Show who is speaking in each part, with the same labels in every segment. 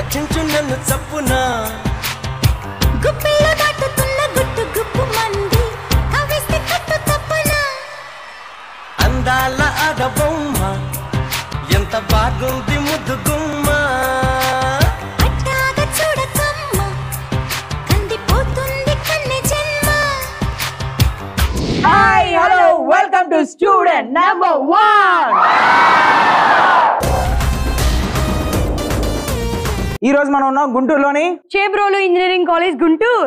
Speaker 1: రక్షించు నన్ను చప్పునా
Speaker 2: గుప్పిళ్ళు దాటుతున్న గుట్టు గుప్పు మంది కవిస్తే కట్టు తప్పునా
Speaker 1: అందాల ఆడబొమ్మ ఎంత బాగుంది ముద్దు గుమ్మ
Speaker 2: అట్టాగ చూడకమ్మ కందిపోతుంది కన్నె జన్మ
Speaker 3: hi hello welcome to student number one ఈ రోజు మనం ఉన్నాం గుంటూరులోని
Speaker 4: Chebrolu engineering college Guntur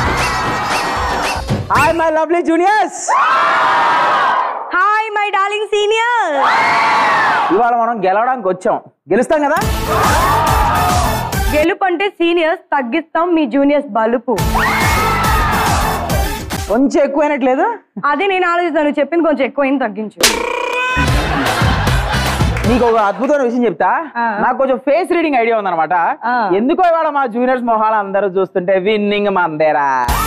Speaker 3: hi my lovely juniors
Speaker 4: hi my darling senior
Speaker 3: ఇవాళ మనం గెలవడానికి వచ్చాం గెలుస్తాం కదా
Speaker 4: గెలుపు అంటే సీనియర్స్ తగ్గిస్తాం మీ జూనియర్స్ బలుపు
Speaker 3: కొంచెం ఎక్కువైనట్లేదు
Speaker 4: అదే నేను ఆలోచిస్తాను నువ్వు చెప్పింది కొంచెం ఎక్కువైంది తగ్గించు
Speaker 3: నీకు ఒక అద్భుతమైన విషయం చెప్తా
Speaker 4: ఆ.
Speaker 3: నాకు కొంచెం ఫేస్ రీడింగ్ ఐడియా ఉందన్నమాట
Speaker 4: ఆ.
Speaker 3: ఎందుకో ఇవాళ మా జూనియర్స్ మొహాలు అందరూ చూస్తుంటే విన్నింగ్ మందేరా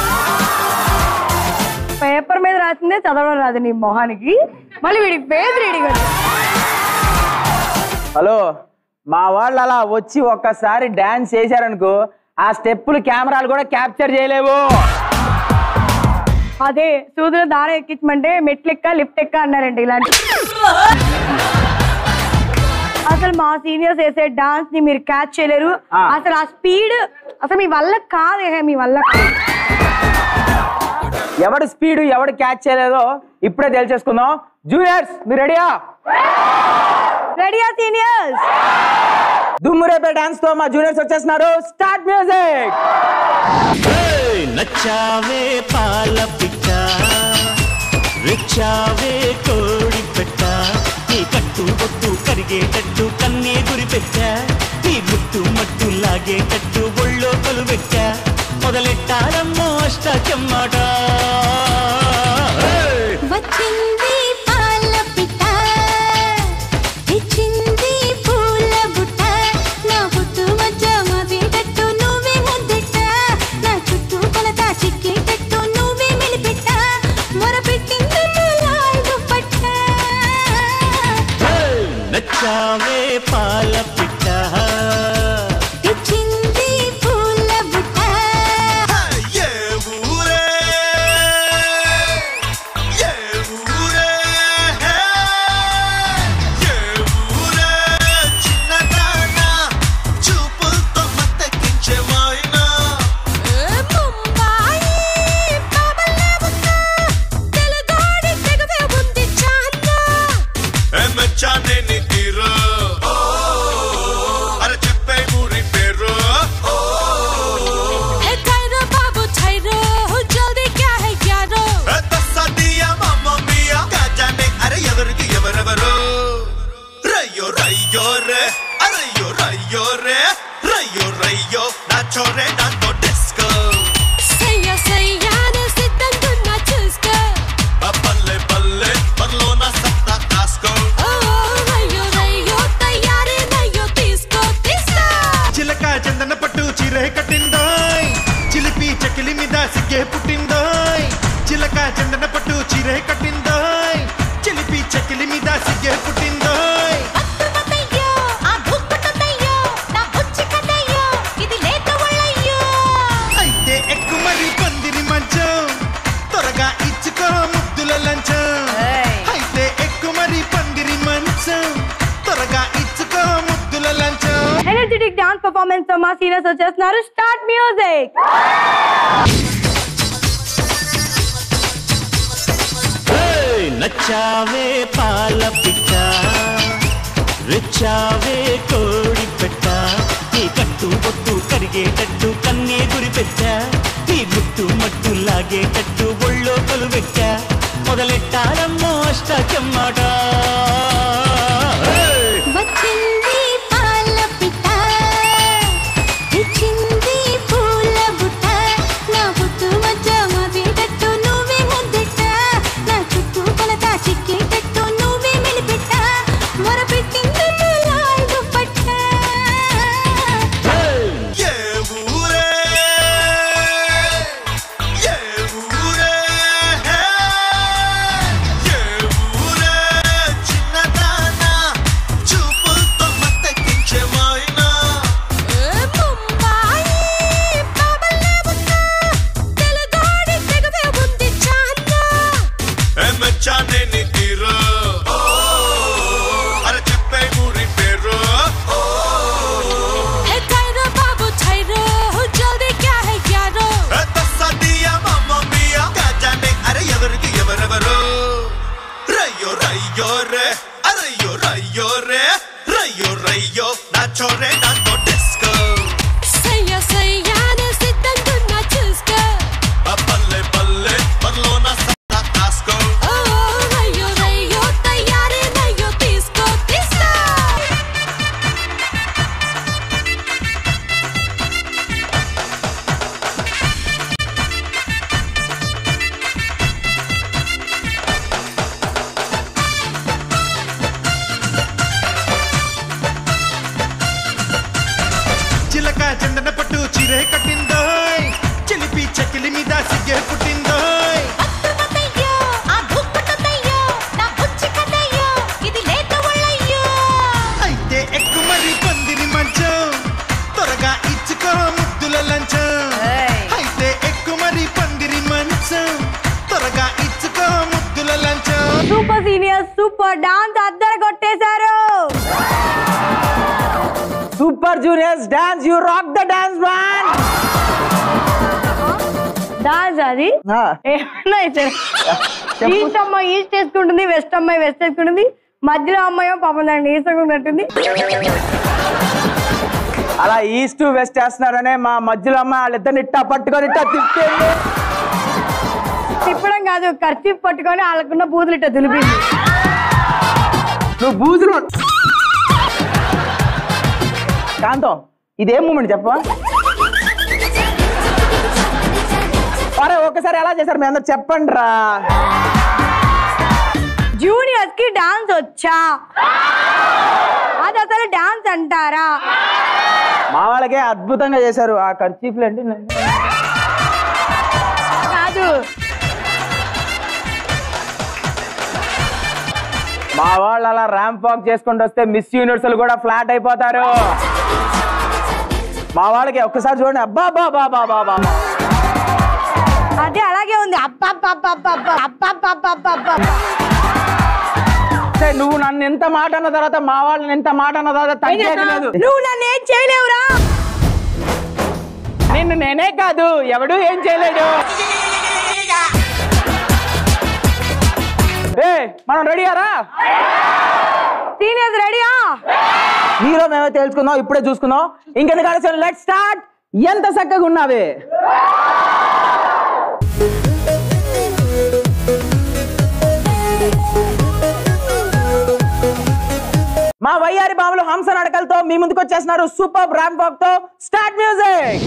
Speaker 4: పేపర్ మీద రాసిందే చదవడం రాదు నీ మొహానికి మళ్ళీ వీడికి ఫేస్ రీడింగ్
Speaker 3: హలో మా వాళ్ళు అలా వచ్చి ఒక్కసారి డాన్స్ చేశారనుకో ఆ స్టెప్పులు కెమెరాలు కూడా క్యాప్చర్ చేయలేవు
Speaker 4: అదే సూదులు దారం ఎక్కించమంటే మెట్లు ఎక్క లిఫ్ట్ ఎక్క అన్నారండి ఇలాంటి అసలు మా సీనియర్స్ వేసే డాన్స్ ని మీరు క్యాచ్ చేయలేరు
Speaker 3: ఆ.
Speaker 4: అసలు ఆ స్పీడ్ అసలు మీ వల్ల కాదు ఏ, మీ వల్ల కాదు
Speaker 3: ఎవడు స్పీడ్ ఎవడు క్యాచ్ చేయలేదో ఇప్పుడే తెలిసేసుకుందాం జూనియర్స్ మీరు రెడీయా
Speaker 4: రెడీయా సీనియర్స్
Speaker 3: దుమ్ము రేపే డాన్స్ తో మా జూనియర్స్ వచ్చేస్తున్నారు స్టార్ట్ మ్యూజిక్
Speaker 5: ఏయ్, నచ్చావే పాల పిట్ట రెచ్చావే కోడి పెట్ట నీ కట్టు బొట్టు కరిగేటట్టు కన్నే గురి పెట్ట నీ గుట్టు మట్టు లాగేటట్టు ఒళ్ళో కొలు పెట్ట మొదలెట్టాలమ్మో అష్టాచమ్మాట ఏయ్!
Speaker 2: వచ్చింది పాల పిట్ట ఇచ్చింది పూల బుట్ట నా పుట్టు మధ్య మవేటట్టు నువ్వే ముద్దెట్ట నా చుట్టూ కొలత చిక్కేటట్టు నువ్వే మెలిపెట్ట మొరపెట్టింది ములాయి దుప్పట్ట
Speaker 5: ఏయ్, నచ్చావే పాల పిట్ట
Speaker 2: ఇచ్చింది పూల బుట్ట
Speaker 5: ఏ ఊరే ఏ ఊరే ఏ ఊరే చిన్నదానా చూపులతో మత్తెక్కించే వాయినా
Speaker 2: ముంబాయి బాబల్లే ఉన్నా తెలుగోడి తెగవే ఉంది చాన్నా
Speaker 5: మెచ్చానే నీ తీరు అరే చెప్పే ఊరి పేరు
Speaker 2: है खैरो बाबू छैरो जल्दी क्या है यारो
Speaker 5: సదియా మమ్మ మియా కాజానే అరే ఎవరికి ఎవరెవరు రయ్యో రయ్యో రే అరయ్యో రయ్యో రే రయ్యో రయ్యో నా చోరే నాతో డిస్కో
Speaker 2: సయ్య సయ్యాను సిద్ధంగున్నా చూసుకో
Speaker 5: పల్లె పల్లె పర్లో నా సత్తా కాసుకో
Speaker 2: ఓ రయ్యో రయ్యో తయారీ నయ్యో తీసుకో తీసుకో
Speaker 5: చిలక చందన పట్టు చీరే కట్టిందోయ్ చిలిపి చకిలి మీద సిగ్గే పుట్టిందోయ్ చిలక చందన పట్టు చీరే కట్టిందోయ్ చిలిపి చకిలి మీద సిగ్గే పుట్టిందోయ్
Speaker 2: అద్భుతమయ్యో ఆ భూపతమయ్యో నా బుచ్చి కదయ్యో ఇది లేత ఒళ్ళయ్యో
Speaker 5: అయితే ఎక్కు మరి పందిరి మంచం త్వరగా ఇచ్చుకో ముద్దుల లంచం అయితే ఎక్కు మరి పందిరి మంచం త్వరగా ఇచ్చుకో ముద్దుల లంచం
Speaker 4: ఎనర్జెటిక్ డాన్స్ పర్ఫార్మెన్స్ తో మా సీనియర్స్ వచ్చేస్తున్నారు స్టార్ట్ మ్యూజిక్
Speaker 5: ఏయ్, నచ్చావే పాల పిట్ట రెచ్చావే కోడి పెట్ట నీ కట్టు బొట్టు కరిగేటట్టు కన్నే గురి పెట్ట నీ గుట్టు మట్టు లాగేటట్టు ఒళ్ళో కొలు పెట్ట మొదలెట్టాలమ్మో అష్టాచమ్మాట ఏయ్!
Speaker 2: వచ్చింది పాల పిట్ట ఇచ్చింది పూల బుట్ట నా పుట్టు మధ్య మవేటట్టు నువ్వే ముద్దెట్ట నా చుట్టూ కొలత చిక్కేటట్టు నువ్వే మెలిపెట్ట మొరపెట్టింది ములాయి దుప్పట్ట
Speaker 5: ఏ ఊరే ఏ ఊరే ఏ ఊరే చిన్నదానా
Speaker 6: చోరే దాంతో డిస్కో
Speaker 2: సయ్య సయ్యాన సిద్ధంగున్న చూసుకో
Speaker 6: ఆ పల్లె పల్లె మనలోన సత్తా కాసుకో
Speaker 2: ఓ అయ్యో రయ్యో తయారే నయ్యో తీసుకో తీసుకో
Speaker 6: చిలక చందన పట్టు చీరే కట్టిందోయ్ చిలిపి చెకిలి మీద సిగ్గే పుట్టిందోయ్
Speaker 2: అత్తమతయ్యో ఆ దుప్పటతయ్యో నా బుచ్చి కదయ్యో ఇది లేత ఒళ్ళయ్యో
Speaker 6: అయితే ఎక్కు మరి పందిరి మంచం త్వరగా ఇచ్చుకో ముద్దుల లంచం
Speaker 4: ఏయ్.
Speaker 6: అయితే ఎక్కు మరి పందిరి మంచం త్వరగా ఇచ్చుకో ముద్దుల లంచం
Speaker 4: సూపర్ సీనియర్ సూపర్ డాన్స్ అద్దరు కొట్టేశారు
Speaker 3: super juniors dance you rock the dance man
Speaker 4: dance అది ఏమన్నా సరే ఈస్ట్ అమ్మాయి ఈస్ట్ వేసుకుంటుంది వెస్ట్ అమ్మాయి వెస్ట్ వేసుకుంటుంది మధ్యలో అమ్మాయి పాపం దాన్ని వేసుకున్నట్టుంది
Speaker 3: అలా ఈస్ట్ వెస్ట్ వేస్తున్నారనే మా మధ్యలో అమ్మ వాళ్ళిద్దరిని ఇట్టా పట్టుకొని ఇట్టా తిప్పేది
Speaker 4: తిప్పడం కాదు ఖర్చు పట్టుకొని వాళ్ళకున్న బూతులు ఇట్ట దులిపింది
Speaker 3: నువ్వు బూజులు కాంతం ఇదేం మూమెంట్ చెప్ప అరే ఒక్కసారి ఎలా చేశారు మీ అందరు చెప్పండి రా
Speaker 4: జూనియర్స్ కి డాన్స్ వచ్చా అది అసలు డాన్స్ అంటారా
Speaker 3: మా వాళ్ళకే అద్భుతంగా చేశారు ఆ ఖర్చీఫ్లు అండి
Speaker 4: కాదు
Speaker 3: మా వాళ్ళు అలా ర్యాంప్ వాక్ చేసుకుంటూ వస్తే మిస్ యూనివర్సల్ కూడా ఫ్లాట్ అయిపోతారు మా వాళ్ళకి ఒక్కసారి చూడండి అబ్బా బా బా బా బా బా
Speaker 4: అది అలాగే ఉంది అప్ప
Speaker 3: సరే, నువ్వు నన్ను ఎంత మాట అన్న తర్వాత మా వాళ్ళని ఎంత మాట అన్న తర్వాత తగ్గేది లేదు
Speaker 4: నువ్వు నన్ను ఏం చేయలేవురా
Speaker 3: నిన్ను నేనే కాదు ఎవడు ఏం చేయలేడు ఏ మనం రెడీయారా
Speaker 4: సీనియర్స్ రెడీయా
Speaker 3: హీరో మేమే తెలుసుకుందాం ఇప్పుడే చూసుకుందాం ఇంకెందుకు ఆలస్యం లెట్ స్టార్ట్ ఎంత చక్కగా ఉన్నావే మా వయ్యారి బాబులు హంస నడకలతో మీ ముందుకు వచ్చేస్తున్నారు సూపర్ ర్యాంప్ వాక్ తో స్టార్ట్ మ్యూజిక్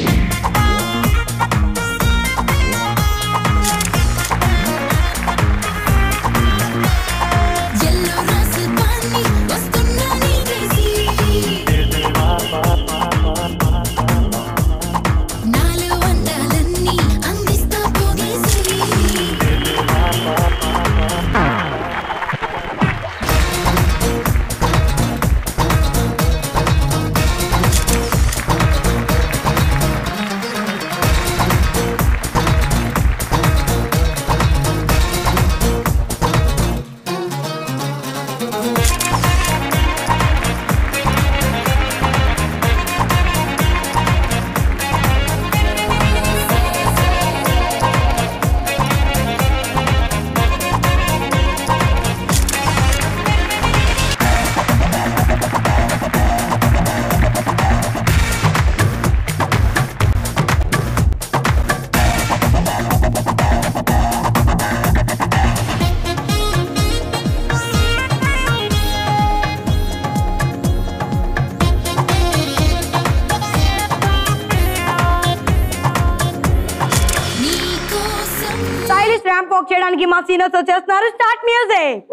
Speaker 2: ఎల్లో రాసు పాన్ని వస్తున్నా నీకేసి నాలో అందాలన్నీ అందిస్తా పోగేసి నీకోసం
Speaker 4: స్టైలిష్ ర్యాంప్ వాక్ చేయడానికి మా సీనియర్స్ వచ్చేస్తున్నారు స్టార్ట్ మ్యూజిక్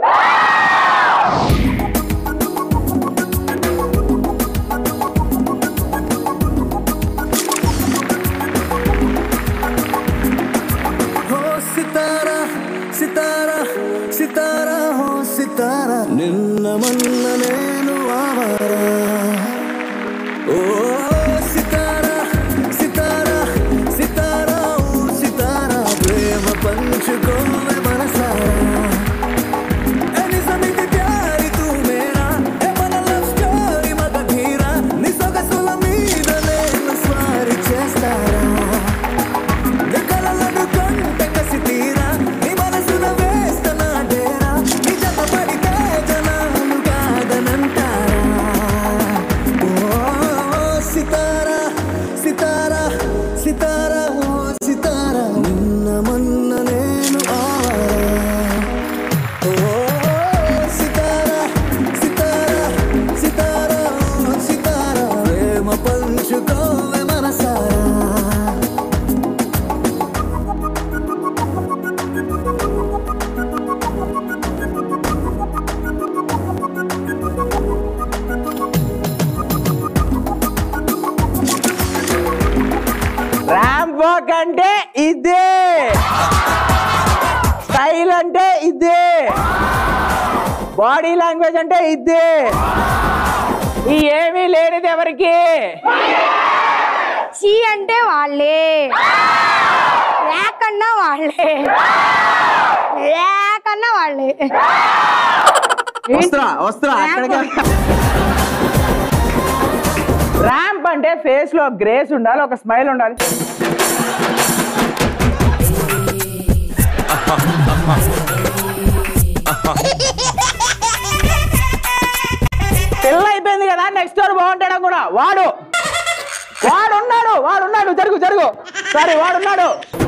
Speaker 7: हो सितारा सितारा सितारा हो सितारा నిన్న మొన్న నేను ఆవారా ఓ సితారా సితారా సితారా ఓ సితారా ప్రేమ పంచుకోవే మనసారా నిజమిది ప్యారి
Speaker 3: వాక్ అంటే ఇదే స్టైల్ అంటే ఇదే బాడీ లాంగ్వేజ్ అంటే ఇదే ఈ ఏమీ లేనిది ఎవరికి
Speaker 4: చీ అంటే వాళ్ళే లేకన్నా వాళ్ళే లేకన్నా వాళ్ళే
Speaker 3: వస్తున్నా వస్తున్నా అక్కడికి ర్యాంప్ అంటే ఫేస్ లో గ్రేస్ ఉండాలి ఒక స్మైల్ ఉండాలి పిల్ల అయిపోయింది కదా నెక్స్ట్ వాడు బాగుంటాడా కూడా వాడు వాడు ఉన్నాడు వాడు ఉన్నాడు జరుగు జరుగు సారీ వాడు ఉన్నాడు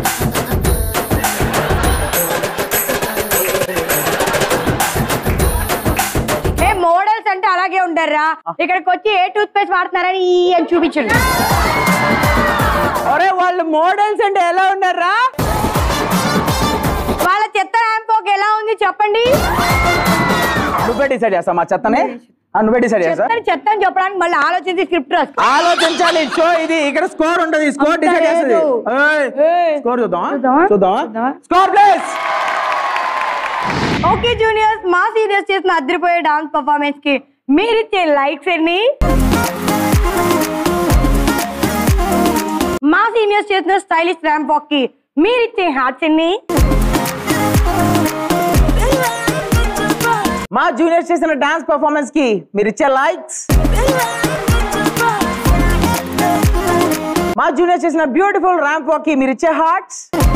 Speaker 4: ఏ మోడల్స్ అంటే అలాగే ఉంటారా ఇక్కడికి వచ్చి ఏ టూత్ పేస్ట్ వాడుతున్నారని ఈ అని చూపించండి
Speaker 3: అరే వాళ్ళు మోడల్స్ అంటే ఎలా ఉన్నారా
Speaker 4: వాళ్ళ చెత్త ర్యాంపోక్ ఎలా ఉంది చెప్పండి
Speaker 3: నువ్వే డిసైడ్ చేస్తావు మా చెత్తనే ఆ, నువ్వే డిసైడ్ చేస్తా
Speaker 4: చెత్తని చెత్త అని చెప్పడానికి మళ్ళీ ఆలోచించి స్క్రిప్ట్ రాసుకో
Speaker 3: ఆలోచించాలి షో ఇది ఇక్కడ స్కోర్ ఉంటది స్కోర్
Speaker 4: అంత
Speaker 3: డిసైడ్ చేస్తుంది
Speaker 4: లేదు. ఏయ్.
Speaker 3: స్కోర్ చూద్దాం
Speaker 4: చూద్దామా?
Speaker 3: చూద్దాం
Speaker 4: చూద్దామా?
Speaker 3: స్కోర్ ప్లేస్
Speaker 4: ఓకే జూనియర్స్ మా సీనియర్స్ చేసిన అదిరిపోయే డాన్స్ పర్ఫార్మెన్స్ కి మీరిచ్చే లైక్స్ ఎన్ని మా సీనియర్స్ చేసిన స్టైలిష్ ర్యాంప్ వాక్ కి మీరిచ్చే హార్ట్స్ ఎన్ని
Speaker 3: మా జూనియర్స్ చేసిన డాన్స్ పర్ఫార్మెన్స్ కి మీరు ఇచ్చే లైక్స్ మా జూనియర్స్ చేసిన బ్యూటిఫుల్ ర్యాంప్ వాక్ కి మీరు ఇచ్చే హార్ట్స్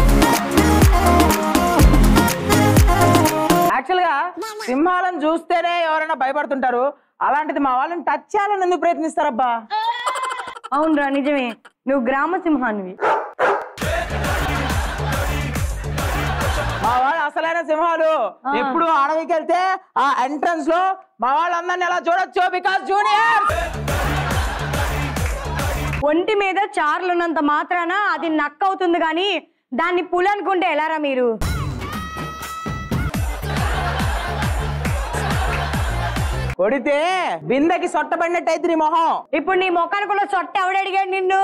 Speaker 3: యాక్చువల్ గా సింహాలను చూస్తేనే ఎవరైనా భయపడుతుంటారు అలాంటిది మా వాళ్ళని టచ్ చేయాలని ఎందుకు ప్రయత్నిస్తారబ్బా
Speaker 4: అవునరా నిజమే నువ్వు గ్రామ సింహానివి
Speaker 3: మా వాళ్ళు అసలైన సింహాలు ఎప్పుడు అడవికి వెళ్తే ఆ ఎంట్రన్స్ లో మా వాళ్ళందరినీ అలా చూడొచ్చు బికాస్ జూనియర్
Speaker 4: ఒంటి మీద చార్లు ఉన్నంత మాత్రాన అది నక్క అవుతుంది కానీ దాన్ని పులి అనుకుంటే ఎలారా మీరు
Speaker 3: కొడితే బిందెకి సొట్టబడినట్టు అయితే నీ మొహం
Speaker 4: ఇప్పుడు నీ మొఖానికి ఉన్న సొట్ట ఎవడు అడిగాడు నిన్ను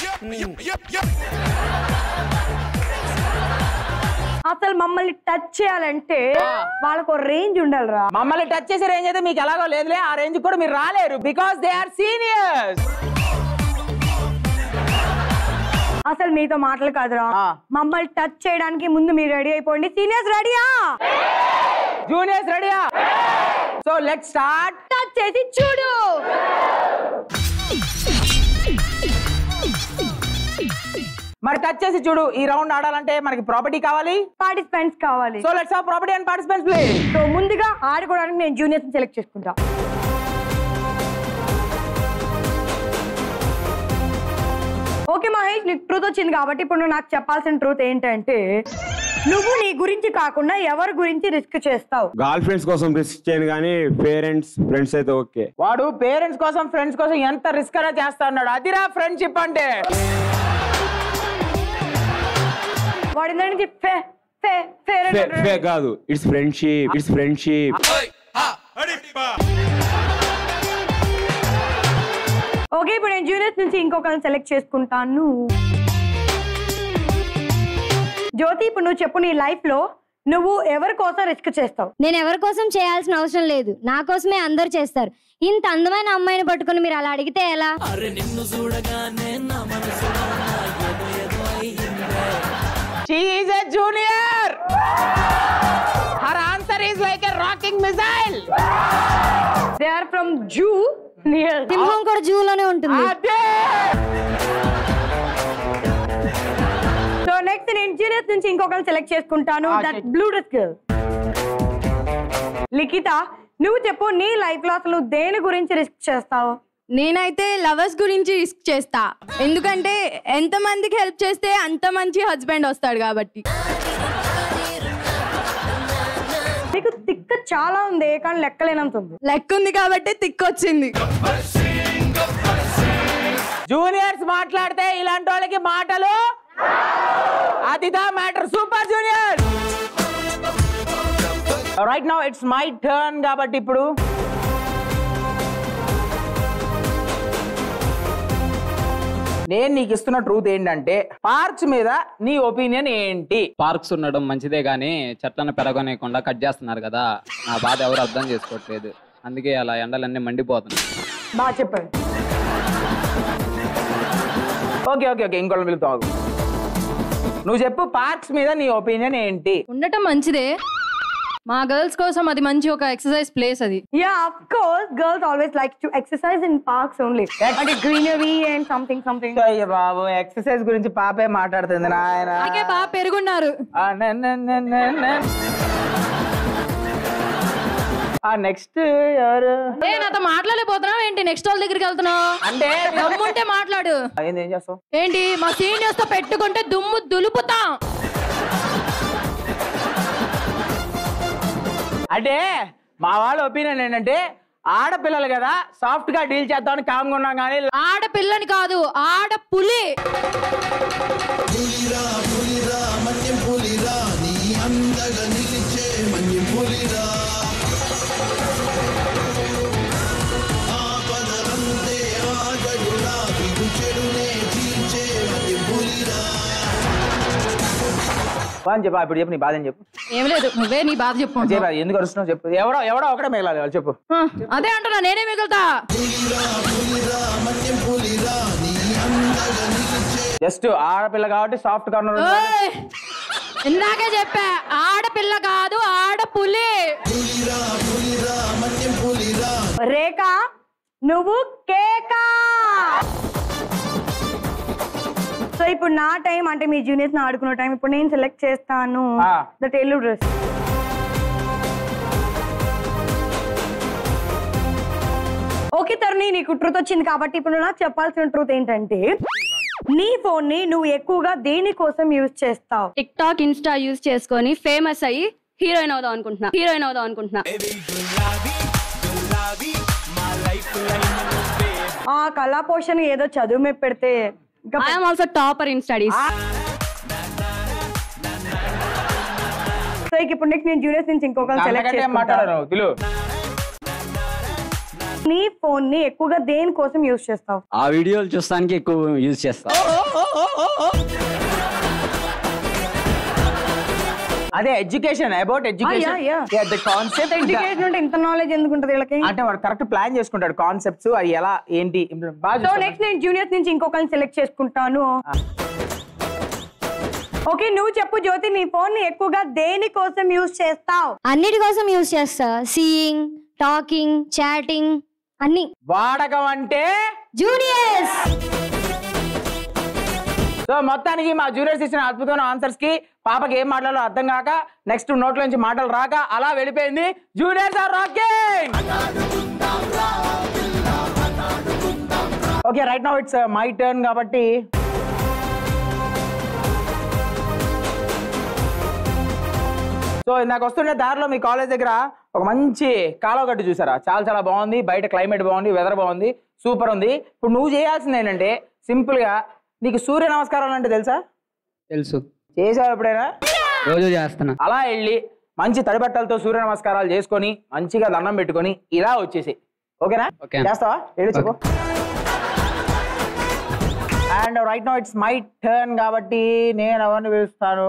Speaker 4: అసలు మమ్మల్ని టచ్ చేయాలంటే వాళ్ళకు రేంజ్ ఉండాలిరా
Speaker 3: మమ్మల్ని టచ్ చేసే రేంజ్ అయితే మీకు ఎలాగో లేదులే ఆ రేంజ్ కూడా మీరు రాలేరు బికాస్ దే ఆర్ సీనియర్స్
Speaker 4: అసలు మీతో మాటలు కాదురా
Speaker 3: ఆ.
Speaker 4: మమ్మల్ని టచ్ చేయడానికి ముందు మీరు రెడీ అయిపోండి సీనియర్స్ రెడీయా
Speaker 3: జూనియర్స్ రెడీయా సో లెట్ స్టార్ట్
Speaker 4: టచ్ చేసి చూడు
Speaker 3: మరి టచ్ చేసి చూడు ఈ రౌండ్ ఆడాలంటే మనకి ప్రాపర్టీ కావాలి
Speaker 4: పార్టిసిపెంట్స్ కావాలి
Speaker 3: so let's have property and participants play
Speaker 4: so ముందుగా ఆడుకోవడానికి నేను జూనియర్స్ సెలెక్ట్ చేసుకుంటా ఓకే మహేష్ నీకు ట్రూత్ వచ్చింది కాబట్టి ఇప్పుడు నువ్వు నాకు చెప్పాల్సిన ట్రూత్ ఏంటంటే నువ్వు నీ గురించి కాకుండా ఎవరి గురించి రిస్క్ చేస్తావు
Speaker 8: గర్ల్ ఫ్రెండ్స్ కోసం రిస్క్ చేయను కానీ పేరెంట్స్ ఫ్రెండ్స్ అయితే ఓకే
Speaker 3: వాడు పేరెంట్స్ కోసం ఫ్రెండ్స్ కోసం ఎంత రిస్క్ అయినా చేస్తా ఉన్నాడు అదిరా ఫ్రెండ్షిప్ అంటే
Speaker 4: వాడి దగ్గర నుంచి ఫే ఫే ఫే అని
Speaker 8: ఫే
Speaker 4: అంటాడు.
Speaker 8: కాదు it's friendship it's friendship
Speaker 4: okay ఇప్పుడు నేను జూనియర్స్ నుంచి ఇంకొకరిని సెలెక్ట్ చేసుకుంటాను జ్యోతి ఇప్పుడు నువ్వు చెప్పు నీ లైఫ్ లో నువ్వు ఎవరి కోసం రిస్క్ చేస్తావు
Speaker 9: నేను ఎవరి కోసం చేయాల్సిన అవసరం లేదు నా కోసమే అందరు చేస్తారు ఇంత అందమైన అమ్మాయిని పట్టుకొని మీరు అలా అడిగితే ఎలా
Speaker 3: she is a junior her answer is like a rocking missile
Speaker 4: they are from junior
Speaker 9: సింహం కూడా జూలోనే ఉంటుంది
Speaker 3: అదే
Speaker 4: సో నెక్స్ట్ నేను జూనియర్స్ నుంచి ఇంకొకరిని సెలెక్ట్ చేసుకుంటాను
Speaker 3: Ah,
Speaker 4: that
Speaker 3: shit.
Speaker 4: Blue dress girl Likhitha నువ్వు చెప్పు నీ లైఫ్ లో అసలు నువ్వు దేని గురించి రిస్క్ చేస్తావు
Speaker 10: నేనైతే లవర్స్ గురించి రిస్క్ చేస్తా ఎందుకంటే ఎంత మందికి హెల్ప్ చేస్తే అంత మంచి హస్బెండ్ వస్తాడు కాబట్టి
Speaker 4: నీకు తిక్క చాలా ఉంది కానీ లెక్కలేనంత ఉంది
Speaker 10: లెక్క ఉంది కాబట్టి తిక్కొచ్చింది
Speaker 3: జూనియర్స్ మాట్లాడితే ఇలాంటి వాళ్ళకి మాటలు అదిదా matter super junior right now it's my turn కాబట్టి ఇప్పుడు నేను నీకు ఇస్తున్న ట్రూత్ ఏంటంటే పార్క్స్ మీద నీ ఒపీనియన్ ఏంటి
Speaker 11: పార్క్స్ ఉండడం మంచిదే కానీ చెట్లను పెరగనీయకుండా కట్ చేస్తున్నారు కదా నా బాధ ఎవరు అర్థం చేసుకోవట్లేదు అందుకే అలా ఎండలన్నీ మండిపోతున్నాయి
Speaker 4: బాగా చెప్పాడు
Speaker 3: ఓకే ఓకే ఓకే ఇంకోళ్ళని పిలుతావు నువ్వు చెప్పు పార్క్స్ మీద నీ ఒపీనియన్ ఏంటి
Speaker 10: ఉండటం మంచిదే మా గర్ల్స్ కోసం అది మంచి ఒక ఎక్సర్సైజ్ ప్లేస్ అది
Speaker 4: yeah of course girls always like to exercise in parks only అంటే గ్రీనరీ అండ్ సంథింగ్ సంథింగ్
Speaker 3: అయ్య బాబు ఎక్సర్సైజ్ గురించి పాపే మాట్లాడుతుంది నాయన
Speaker 10: అలాగే బాగా పెరుగున్నారు
Speaker 3: ఆ, న, న, న, న, న. ఆ నెక్స్ట్ ఎవరు
Speaker 10: ఏ నాతో మాట్లాడలేకపోతున్నావు ఏంటి నెక్స్ట్ వాళ్ళ దగ్గరికి వెళ్తున్నావు
Speaker 3: అంటే
Speaker 10: దమ్ముంటే మాట్లాడు
Speaker 3: ఏంది ఏం చేస్తావు
Speaker 10: ఏంటి మా సీనియర్స్ తో పెట్టుకుంటే దుమ్ము దులుపుతాం
Speaker 3: అంటే మా వాళ్ళ ఒపీనియన్ ఏంటంటే ఆడపిల్లలు కదా సాఫ్ట్ గా డీల్ చేద్దామని కామ్గా ఉన్నాం కానీ
Speaker 10: ఆడపిల్లని కాదు ఆడ పులి
Speaker 7: పులిరా పులిరా మన్యం పులిరా నీ అందగా నిలిచే మన్యం పులిరా ఆపదలంతే ఆగడురా విడు చెడునే చీల్చే మన్యం పులిరా
Speaker 3: అని చెప్పు ఇప్పుడు చెప్పు నీ బాధ అని చెప్పు
Speaker 10: ఏం లేదు నువ్వే నీ బాధ చెప్పు
Speaker 3: చెప్పు అది ఎందుకు అరుస్తున్నావు చెప్పు ఎవడో ఎవడో ఒకటే మిగలాలి వాళ్ళు చెప్పు
Speaker 10: ఆ, అదే అంటున్నా నేనే మిగులుతా
Speaker 7: పులిరా పులిరా మన్యం పులిరా నీ అందగా నిలిచే
Speaker 3: జస్ట్ ఆడపిల్ల కాబట్టి సాఫ్ట్ కార్నర్
Speaker 10: ఓయ్! ఇందాకే చెప్పా ఆడపిల్ల కాదు ఆడ పులి
Speaker 7: పులిరా పులిరా మన్యం పులిరా
Speaker 4: రేఖ నువ్వు కేకా సో ఇప్పుడు నా టైం అంటే మీ జూనియర్స్ ఆడుకున్న టైం ఇప్పుడు నేను సెలెక్ట్ చేస్తాను
Speaker 3: ఆ.
Speaker 4: ద టెల్లు డ్రెస్ ఓకే తరుణి నీకు ట్రూత్ వచ్చింది కాబట్టి ఇప్పుడు నాకు చెప్పాల్సిన ట్రూత్ ఏంటంటే నీ ఫోన్ ని నువ్వు ఎక్కువగా దేనికోసం యూజ్ చేస్తావు
Speaker 12: టిక్ టాక్ ఇన్స్టా యూజ్ చేసుకొని ఫేమస్ అయ్యి హీరోయిన్ అవుదాం అనుకుంటున్నా హీరోయిన్ అవుదాం అనుకుంటున్నా
Speaker 4: ఆ కళా పోషణ ఏదో చదువు మీద పెడితే ఇంకా
Speaker 12: I'm also topper in studies
Speaker 4: so ఇక ఇప్పుడు నెక్స్ట్ నేను జూనియర్స్ నుంచి ఇంకొకరు సెలెక్ట్
Speaker 3: అంతకంటే ఏం మాట్లాడను పిలు
Speaker 4: నీ ఫోన్ ని ఎక్కువగా దేనికోసం యూజ్ చేస్తావు
Speaker 11: ఆ వీడియోలు చూస్తానికి ఎక్కువ యూజ్ చేస్తా
Speaker 3: అదే education about education the concept
Speaker 4: education ఉంటే ఇంత నాలెడ్జ్ ఎందుకు ఉంటుంది వీళ్ళకి
Speaker 3: అంటే వాడు కరెక్ట్ ప్లాన్ చేసుకుంటాడు కాన్సెప్ట్స్ అవి ఎలా ఏంటి implement- బాగా
Speaker 4: సో
Speaker 3: చూస్తాడు.
Speaker 4: నెక్స్ట్ నేను జూనియర్స్ నుంచి ఇంకొకరిని సెలెక్ట్ చేసుకుంటాను ఓకే నువ్వు చెప్పు జ్యోతి నీ ఫోన్ ని ఎక్కువగా దేనికోసం యూజ్ చేస్తావు
Speaker 9: అన్నిటి కోసం యూజ్ చేస్తా సీయింగ్ టాకింగ్ చాటింగ్ అన్ని
Speaker 3: వాడకం అంటే
Speaker 9: జూనియర్స్
Speaker 3: సో మొత్తానికి మా జూనియర్స్ ఇచ్చిన అద్భుతమైన ఆన్సర్స్ కి పాపకి ఏం మాట్లాడాలో అర్థం కాక నెక్స్ట్ నోట్ల నుంచి మాటలు రాక అలా వెళ్ళిపోయింది juniors are rocking okay right now it's my turn కాబట్టి సో ఇందాక వస్తుండే దారిలో మీ కాలేజ్ దగ్గర ఒక మంచి కాలువ గట్టు చూసారా చాలా చాలా బాగుంది బయట క్లైమేట్ బాగుంది వెదర్ బాగుంది సూపర్ ఉంది ఇప్పుడు నువ్వు చేయాల్సింది ఏంటంటే సింపుల్ గా నీకు సూర్య నమస్కారాలు అంటే తెలుసా
Speaker 11: తెలుసు
Speaker 3: చేసావు ఎప్పుడైనా
Speaker 11: రోజు చేస్తున్నా
Speaker 3: అలా వెళ్ళి మంచి తడిబట్టలతో సూర్య నమస్కారాలు చేసుకొని మంచిగా దండం పెట్టుకొని ఇలా వచ్చేసి ఓకేనా
Speaker 11: ఓకే.
Speaker 3: చేస్తావా వెళ్ళి చెప్పు and right no it's my turn కాబట్టి నేను ఎవరిని పిలుస్తాను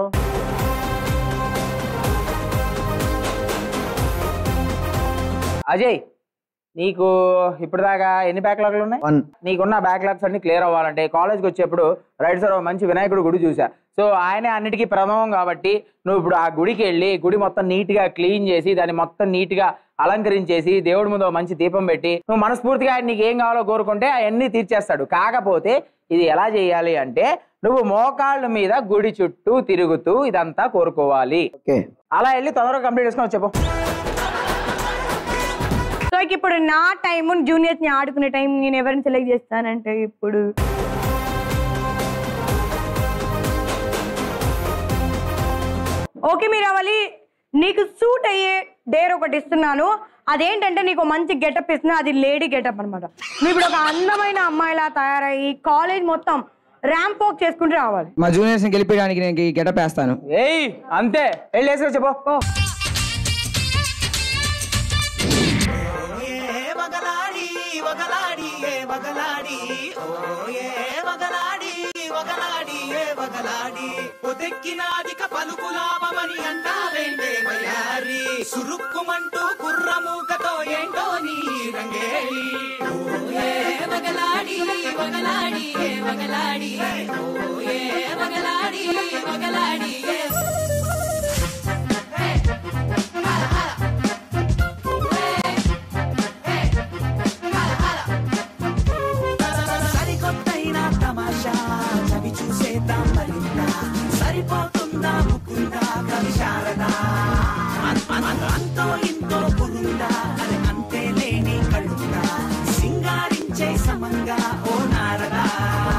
Speaker 3: అజయ్ నీకు ఇప్పటిదాకా ఎన్ని బ్యాక్లాగ్లు ఉన్నాయి
Speaker 13: వన్
Speaker 3: నీకున్న బ్యాక్లాగ్స్ అన్ని క్లియర్ అవ్వాలంటే కాలేజ్కి వచ్చేప్పుడు రైట్ సార్ మంచి వినాయకుడు గుడి చూసా సో ఆయనే అన్నిటికీ ప్రథమం కాబట్టి నువ్వు ఇప్పుడు ఆ గుడికి వెళ్ళి గుడి మొత్తం నీట్ గా క్లీన్ చేసి దాన్ని మొత్తం నీట్ గా అలంకరించేసి దేవుడి ముందు ఓ మంచి దీపం పెట్టి నువ్వు మనస్ఫూర్తిగా ఆయన నీకు ఏం కావాలో కోరుకుంటే అవన్నీ తీర్చేస్తాడు కాకపోతే ఇది ఎలా చేయాలి అంటే నువ్వు మోకాళ్ళ మీద గుడి చుట్టూ తిరుగుతూ ఇదంతా కోరుకోవాలి
Speaker 13: ఓకే
Speaker 3: అలా వెళ్ళి తొందరగా కంప్లీట్ చేసుకొని చెప్పు
Speaker 4: సో ఇక ఇప్పుడు నా టైం జూనియర్స్ ని ఆడుకునే టైం నేను ఎవరిని సెలెక్ట్ చేస్తానంటే ఇప్పుడు ఓకే మీరు అవలి నీకు సూట్ అయ్యే డేర్ ఒకటి ఇస్తున్నాను అదేంటంటే నీకు మంచి గెటప్ ఇస్తున్నా అది లేడీ గెటప్ అన్నమాట నువ్వు ఇప్పుడు ఒక అందమైన అమ్మాయిలా తయారయ్యి కాలేజ్ మొత్తం ర్యాంప్ వాక్ చేసుకుంటూ రావాలి
Speaker 13: మా జూనియర్స్ ని గెలిపించడానికి నేను ఈ గెటప్ వేస్తాను
Speaker 3: ఏయ్ అంతే వెళ్ళి వేసుకో చెప్పు
Speaker 4: ఓ
Speaker 5: వగలాడి వగలాడి ఏ వగలాడి ఓ ఏ వగలాడి వగలాడి ఏ వగలాడి పొదెక్కినాదిక పలుకు లాభమని అంటావేంటే వయారి సురుక్కుమంటూ కుర్రమూకతో ఏంటో నీ రంగేలి ఓ ఏ వగలాడి వగలాడి ఏ వగలాడి ఓ ఏ వగలాడి వగలాడి ఏ సరికొత్తైన తమాషా చవి చూసేద్దాం మరింత సరిపోతుందా ముకుందా కవి శారదా అన్- అన్- అన్- అంతో ఇంతో పురుందా అని అంతే లేని కళ్ళుందా సింగారించే సమంగా ఓ నారదా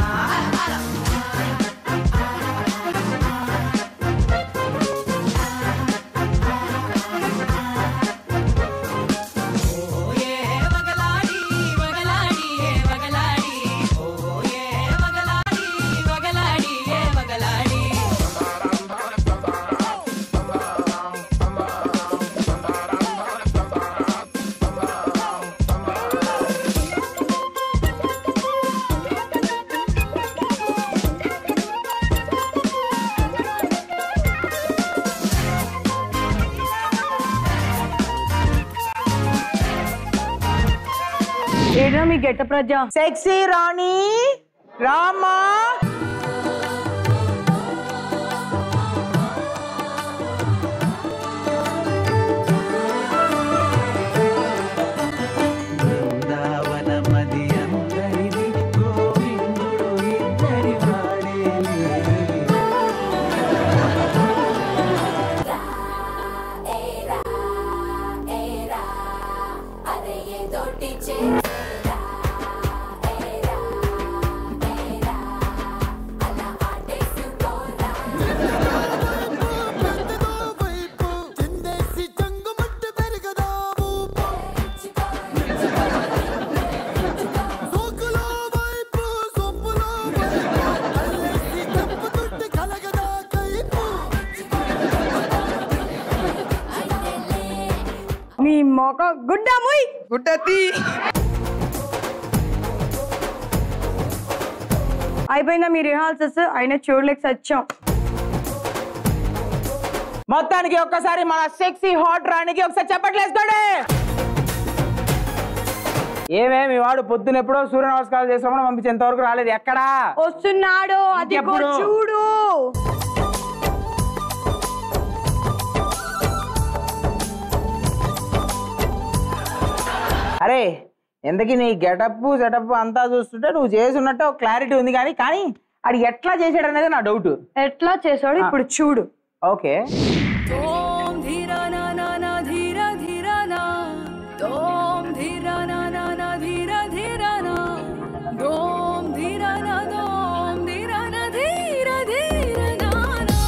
Speaker 5: ఓ ఏ వగలాడి వగలాడి ఏ వగలాడి ఓ ఏ వగలాడి వగలాడి ఏ వగలాడి
Speaker 4: ఏదో మీ గెట్ట ప్రజ
Speaker 3: సెక్సీ రాణి రామా
Speaker 5: బృందావనమది అందరిది గోవిందుడు ఇద్దరి వాడేలే
Speaker 4: మీ మొక గుడ్డ ముయ్ గుడ్డతి అయిపోయిందా మీ రిహార్సల్స్ అయినా చూడలేక సచ్చాం
Speaker 3: మొత్తానికి ఒక్కసారి మన సెక్సీ హాట్ రాణికి ఒకసారి చెప్పట్లేసుకోండి ఏమే మీ వాడు పొద్దున ఎప్పుడో సూర్య నమస్కారాలు చేసామని పంపించేంత వరకు రాలేదు ఎక్కడా
Speaker 4: వస్తున్నాడు అది
Speaker 3: ఇంకెప్పుడు?
Speaker 4: చూడు
Speaker 3: అరే ఎందుకు నీ గెటప్ సెటప్ అంతా చూస్తుంటే నువ్వు చేస్తున్నట్టు ఒక క్లారిటీ ఉంది కానీ కానీ అది ఎట్లా చేసాడు అనేది నా డౌట్
Speaker 4: ఎట్లా చేసాడు ఇప్పుడు చూడు
Speaker 3: ఓకే
Speaker 10: ఓం ధీర నా నా నా ధీర ధీర నా ఓం ధీర నా నా నా ధీర ధీర నా ఓం ధీర నా ఓం ధీర నా ధీర ధీర నా నా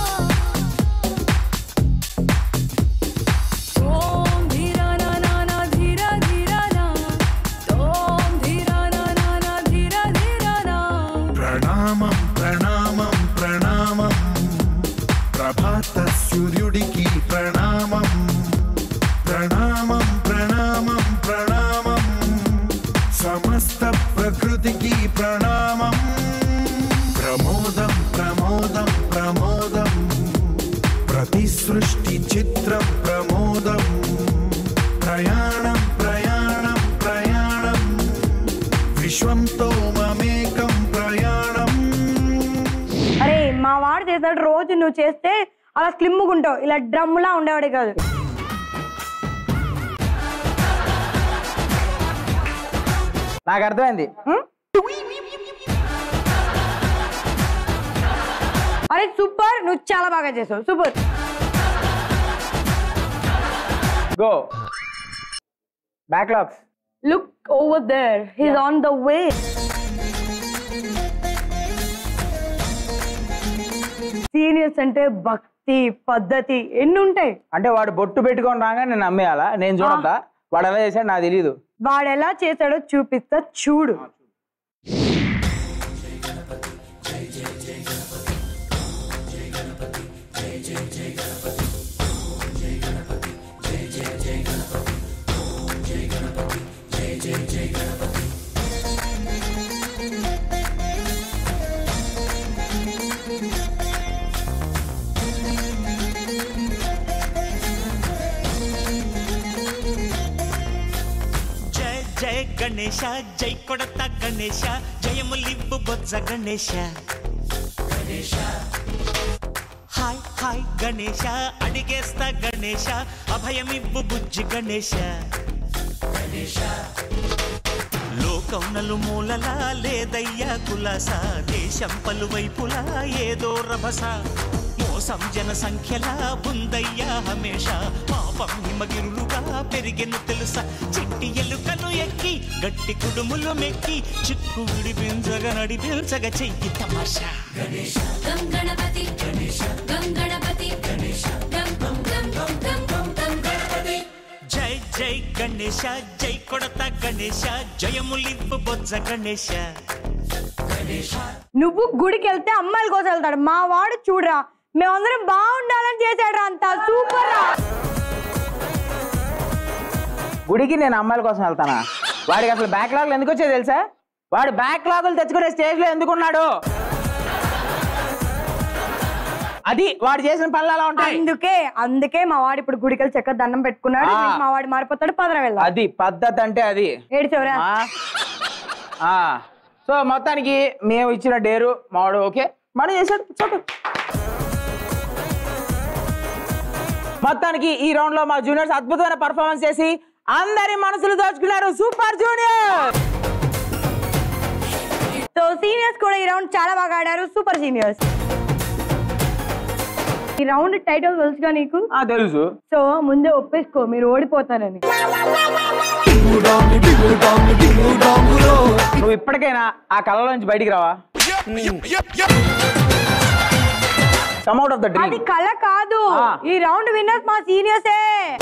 Speaker 10: ఓం ధీర నా నా నా ధీర ధీర నా ఓం ధీర నా నా నా ధీర ధీర నా
Speaker 6: ప్రణామం ప్రణామం ప్రణామం ప్రభాత సూర్యుడికి ప్రణామం ప్రణామం ప్రణామం ప్రణామం సమస్త ప్రకృతికి ప్రణామం ప్రమోదం ప్రమోదం ప్రమోదం ప్రతి సృష్టి చిత్రం ప్రమోదం ప్రయాణం ప్రయాణం ప్రయాణం విశ్వంతో మమేకం ప్రయాణం
Speaker 4: అరే మా వాడు చేస్తాడు రోజు నువ్వు చేస్తే అలా స్లిమ్గా ఉంటావు ఇలా డ్రమ్లా ఉండేవాడే కాదు
Speaker 3: నాకు అర్థమైంది హ్మ్?
Speaker 4: అరే సూపర్ నువ్వు చాలా బాగా చేసావు super
Speaker 3: go backlogs
Speaker 4: look over there he's on the way seniors అంటే భక్తి పద్ధతి ఎన్ని ఉంటాయి
Speaker 3: అంటే వాడు బొట్టు పెట్టుకొని రాగా నేను నమ్మేయాలా నేను చూడద్దా వాడు ఎలా చేశాడు నాకు తెలియదు
Speaker 4: వాడు ఎలా చేశాడో చూపిస్తా చూడు
Speaker 5: గణేశ జై కొడత గణేశ జయములివ్వు బొజ్జ గణేశ హాయ్ హాయ్ గణేశ అడిగేస్తా గణేశ అభయమివ్వు బుజ్జి గణేశ లోకం నలుమూలలా లేదయ్యా కులాస దేశం పలువైపులా ఏదో రభస మోసం జన సంఖ్యలా ఉందయ్యా హమేష పాపం హిమగిరులుగా పెరిగెను తెలుసా చిట్టి ఎలుకలు ఎక్కి గట్టి కుడుములు మెక్కి చిక్కు విడిపించగ నడిపించగ చెయ్యి తమాషా
Speaker 10: గం గణపతి గం గణపతి గం గం గం గం గం గం గం గణపతి
Speaker 5: జై జై గణేశ జై కొడత గణేశ జయములివ్వు బొజ్జ గణేశ
Speaker 4: నువ్వు గుడికి వెళ్తే అమ్మాయిల కోసం వెళ్తాడు మా వాడు చూడరా మేమందరం బాగుండాలని చేశాడు అంత సూపర్ రా
Speaker 3: గుడికి నేను అమ్మాయిల కోసం వెళ్తానా వాడికి అసలు బ్యాక్లాగులు ఎందుకు వచ్చాయి తెలుసా వాడు బ్యాక్లాగులు తెచ్చుకునే స్టేజ్ లో ఎందుకున్నాడు అది వాడు చేసిన పనులు అలా ఉంటాయి
Speaker 4: అందుకే అందుకే మా వాడు ఇప్పుడు గుడికి వెళ్ళి చక్కగా దండం పెట్టుకున్నాడు
Speaker 3: ఆ.
Speaker 4: మా వాడు మారిపోతాడు పదర వెళ్దాం
Speaker 3: అది పద్ధతి అంటే అది
Speaker 4: ఏడిచవరా
Speaker 3: ఆ. ఆ. సో మొత్తానికి మేము ఇచ్చిన డేరు మావాడు ఓకే మనం చేసాడు చూడు మొత్తానికి ఈ రౌండ్ లో మా జూనియర్స్ అద్భుతమైన పర్ఫార్మెన్స్ చేసి అందరి మనసులు దోచుకున్నారు సూపర్ జూనియర్
Speaker 4: సో సీనియర్స్ కూడా ఈ రౌండ్ చాలా బాగా ఆడారు సూపర్ సీనియర్స్ ఈ రౌండ్ టైటిల్ తెలుసుగా నీకు
Speaker 3: తెలుసు
Speaker 4: సో ముందే ఒప్పేసుకో మీరు ఓడిపోతారని
Speaker 3: నువ్వు ఇప్పటికైనా ఆ కళలో నుంచి బయటికి రావా కమ్అట్ ఆఫ్ ద
Speaker 4: అది
Speaker 3: డ్రీమ్
Speaker 4: కళ కాదు ఈ రౌండ్ విన్నర్స్ మా సీనియర్సే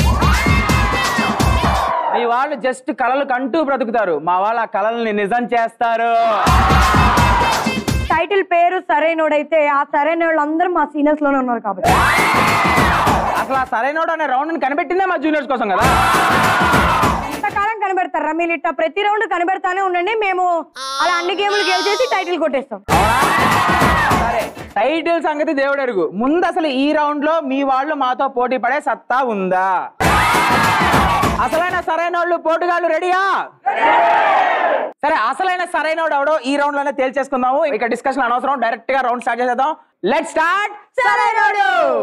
Speaker 3: మీ వాళ్ళు జస్ట్ కళలు కంటూ బ్రతుకుతారు మా వాళ్ళు ఆ కళల్ని నిజం చేస్తారు
Speaker 4: టైటిల్ పేరు సరైనోడైతే ఆ సరైన వాళ్ళందరూ మా సీనియర్స్ లోనే ఉన్నారు కాబట్టి
Speaker 3: అసలు ఆ సరైనోడు అనే రౌండ్ కనిపెట్టిందే మా జూనియర్స్ కోసం కదా
Speaker 4: ఇంతకాలం కనబెడతారా మీరు ఇట్లా ప్రతి రౌండ్ కనబెడతానే ఉండండి మేము అలా అన్ని గేములు గెలిచేసి టైటిల్ కొట్టేస్తాం
Speaker 3: సరే టైటిల్ సంగతి దేవుడు ఎరుగు ముందు అసలు ఈ రౌండ్ లో మీ వాళ్ళు మాతో పోటీ పడే సత్తా ఉందా అసలైన సరైన వాళ్ళు పోటుగాళ్ళు రెడీయా సరే అసలైన సరైన ఎవడో ఈ రౌండ్ లోనే తేల్చేసుకుందాము ఇక డిస్కషన్ అనవసరం డైరెక్ట్ గా రౌండ్ స్టార్ట్ చేసేద్దాం లెట్ స్టార్ట్ సరైనోడు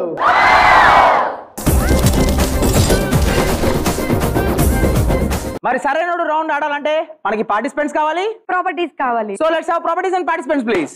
Speaker 3: మరి సరైనోడు రౌండ్ ఆడాలంటే మనకి పార్టిసిపెంట్స్ కావాలి
Speaker 4: ప్రాపర్టీస్ కావాలి
Speaker 3: so let's have properties and participants please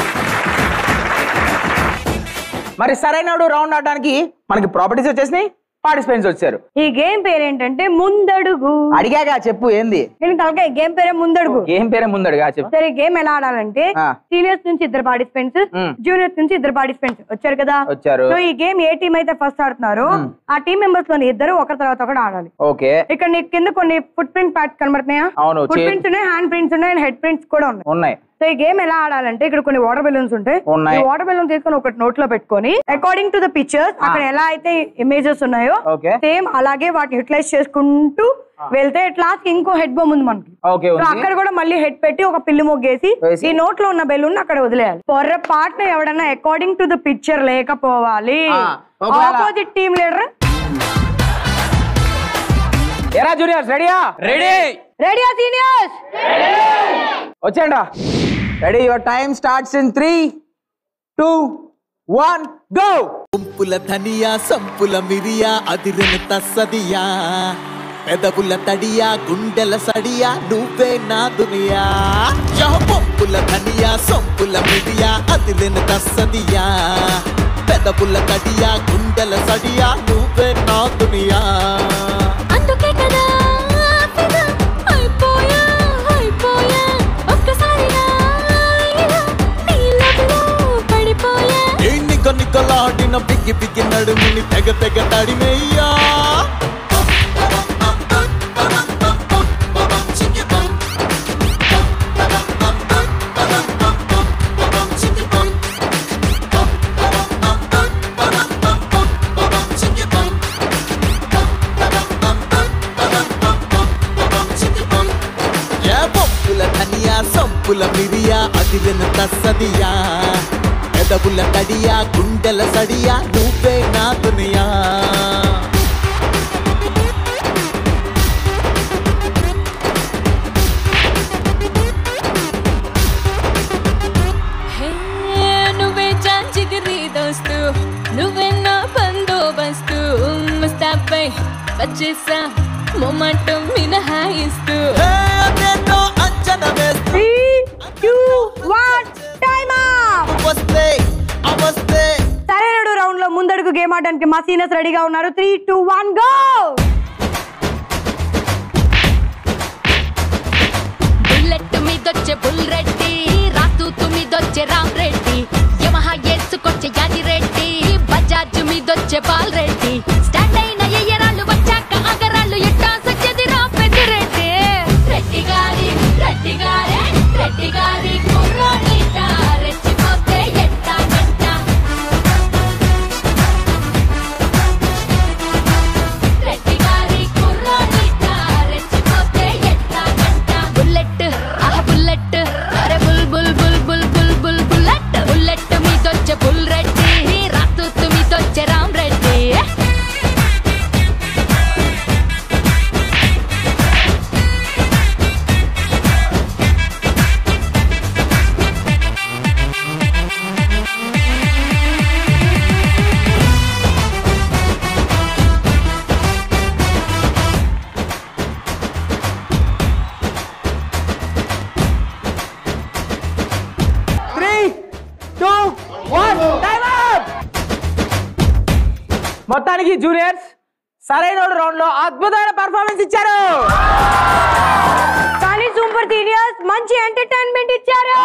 Speaker 3: మరి సరైనడు రౌండ్ ఆడడానికి మనకి ప్రాపర్టీస్ వచ్చేసినాయి పార్టిసిపెంట్స్ వచ్చారు
Speaker 4: ఈ గేమ్ పేరు ఏంటంటే ముందడుగు
Speaker 3: అడిగాగా చెప్పు ఏంది
Speaker 4: నేను తలకాయ గేమ్ పేరే ముందడుగు
Speaker 3: ఏం పేరే ముందడుగా చెప్పు
Speaker 4: సరే గేమ్ ఎలా ఆడాలంటే
Speaker 3: ఆ.
Speaker 4: సీనియర్స్ నుంచి ఇద్దరు పార్టిసిపెంట్స్
Speaker 3: మ్.
Speaker 4: జూనియర్స్ నుంచి ఇద్దరు పార్టిసిపెంట్స్ వచ్చారు కదా
Speaker 3: వచ్చారు.
Speaker 4: సో ఈ గేమ్ ఏ టీం అయితే ఫస్ట్ ఆడుతున్నారో
Speaker 3: మ్.
Speaker 4: ఆ టీం మెంబర్స్ లోని ఇద్దరు ఒకరి తర్వాత ఒకటి ఆడాలి
Speaker 3: ఓకే
Speaker 4: ఇక్కడ నీకు కింద కొన్ని ఫుట్ ప్రింట్ ప్యాడ్స్ కనబడుతున్నాయా
Speaker 3: అవును,
Speaker 4: ఫుట్
Speaker 3: చే-
Speaker 4: ప్రింట్స్ ఉన్నాయి హ్యాండ్ ప్రింట్స్ ఉన్నాయి హెడ్ ప్రింట్స్ కూడా ఉన్నాయి
Speaker 3: ఉన్నాయి
Speaker 4: సో ఈ గేమ్ ఎలా ఆడాలంటే ఇక్కడ కొన్ని వాటర్ బెలూన్స్ ఉంటాయి
Speaker 3: ఉన్నాయి.
Speaker 4: ఈ వాటర్ బెలూన్ తీసుకొని ఒకటి నోట్ లో పెట్టుకొని అకార్డింగ్ టు ద పిక్చర్స్ అక్కడ ఎలా అయితే ఇమేజెస్ ఉన్నాయో
Speaker 3: Okay.
Speaker 4: సేమ్ అలాగే వాటిని యూటిలైజ్ చేసుకుంటూ వెళ్తే లాస్ట్ ఇంకో హెడ్ బొమ్మ ఉంది మనకి
Speaker 3: ఓకే
Speaker 4: సో
Speaker 3: ఉంది
Speaker 4: అక్కడ కూడా మళ్ళీ హెడ్ పెట్టి ఒక పిల్లి మొగ్గేసి
Speaker 3: వేసి.
Speaker 4: ఈ నోట్ లో ఉన్న బెలూన్ అక్కడ వదిలేయాలి పొర్రపాటున ఎవడన్నా అకార్డింగ్ టు ద పిక్చర్ లేకపోవాలి
Speaker 3: ఆ, ఒకవేళ-
Speaker 4: ఆపోజిట్ టీమ్ లీడర్
Speaker 3: ఎరా జూనియర్స్ రెడీయా రెడీ
Speaker 4: రెడీయా సీనియర్స్
Speaker 3: వచ్చేయండి ready your time starts in three two one go
Speaker 14: గుంపుల ధనియా సంపుల మిరియా అదిరిన తస్సదియా పెదవుల తడియా గుండెల సడియా నువ్వే నా దునియా యా పంపుల ధనియా సంపుల మిరియా అదిరిన తస్సదియా పెదవుల తడియా గుండెల సడియా నువ్వే నా దునియా
Speaker 10: అందుకే కదా ఫిదా అయిపోయా అయిపోయా ఒక్కసారిగా ఇలా నీ లవ్లో పడిపోయా
Speaker 14: ఎన్ని కొన్నికలాడిన బిగ్గి బిగ్గి నడుముని తెగ తెగ తడిమేయ్యా ఏ పంపుల ధనియా సంపుల మిరియా అదిరిన తస్సదియా పెదవుల తడియా గుండెల సడియా నువ్వే నా దునియా
Speaker 10: మాదిరి దోస్తు నువ్వెన్నో బందోబస్తు ముస్తాపై వచ్చేసా మొమెంటం మినహాయిస్తూ
Speaker 4: సరైనడు రౌండ్ లో ముందడుగు గేమ్ ఆడడానికి మా సీనియర్స్ రెడీగా ఉన్నారు three two one go
Speaker 15: bullet మీదొచ్చే బుల్ రెడ్డి రాతూతు మీదొచ్చే రామ్ రెడ్డి యమహా ఎత్తుకొచ్చే యాది రెడ్డి బజాజ్ మీదొచ్చే బాల్ రెడ్డి స్టాండ్ అయిన ఎయ్యరాళ్ళు వచ్చాక అగరాళ్ళు ఎట్టా సత్యది రా పెద్దిరెడ్డి రెడ్డి గారి రెడ్డి గారే రెడ్డి గారి కుర్రాడిట రెచ్చిపోతే ఎట్టా గంట రెడ్డి గారి కుర్రాడిట రెచ్చిపోతే ఎట్టా గంట బుల్లెట్ ఆహ బుల్లెట్ అరే bull bull bull bull bull bull bullet bullet మీదొచ్చే బుల్ రెడ్డి రాతూతు మీదొచ్చే Ram Reddy
Speaker 3: three two one time up మొత్తానికి జూనియర్స్ సరైన రౌండ్ లో అద్భుతమైన పర్ఫార్మెన్స్ ఇచ్చారు
Speaker 4: కానీ సూపర్ సీనియర్స్ మంచి ఎంటర్టైన్మెంట్ ఇచ్చారు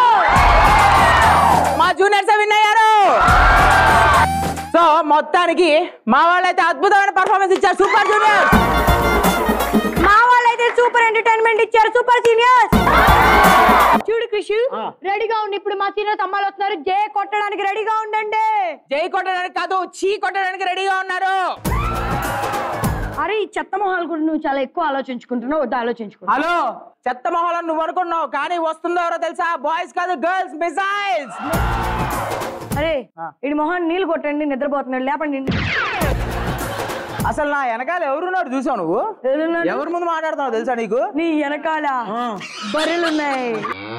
Speaker 3: మా జూనియర్స్ విన్ అయ్యారు సో మొత్తానికి మా వాళ్ళైతే అద్భుతమైన పర్ఫార్మెన్స్ ఇచ్చారు సూపర్ జూనియర్స్
Speaker 4: మా వాళ్ళైతే సూపర్ ఎంటర్టైన్మెంట్ ఇచ్చారు సూపర్ సీనియర్స్ చూడు కృషి రెడీగా ఉండి ఇప్పుడు మా సీనియర్స్ అమ్మాయిలు వస్తున్నారు జే కొట్టడానికి రెడీగా ఉండండి
Speaker 3: జై కొట్టడానికి కాదు చీ కొట్టడానికి రెడీగా ఉన్నారు
Speaker 4: అరే ఈ చెత్త మొహాలు కూడా నువ్వు చాలా ఎక్కువ ఆలోచించుకుంటున్నావు వద్దు ఆలోచించుకో
Speaker 3: హలో చెత్త మొహాలను నువ్వు అనుకున్నావు కానీ వస్తుందో ఎవరో తెలుసా బాయ్స్ కాదు గర్ల్స్ మిసైల్స్
Speaker 4: అరే ఇడి మొహాన్ని నీళ్ళు కొట్టండి నిద్రపోతున్నాడు లేపండి
Speaker 3: అసలు నా వెనకాల ఎవరున్నారు చూసావు నువ్వు ఎవరి ముందు మాట్లాడుతున్నావు తెలుసా నీకు
Speaker 4: నీ వెనకాల బర్రెలున్నాయి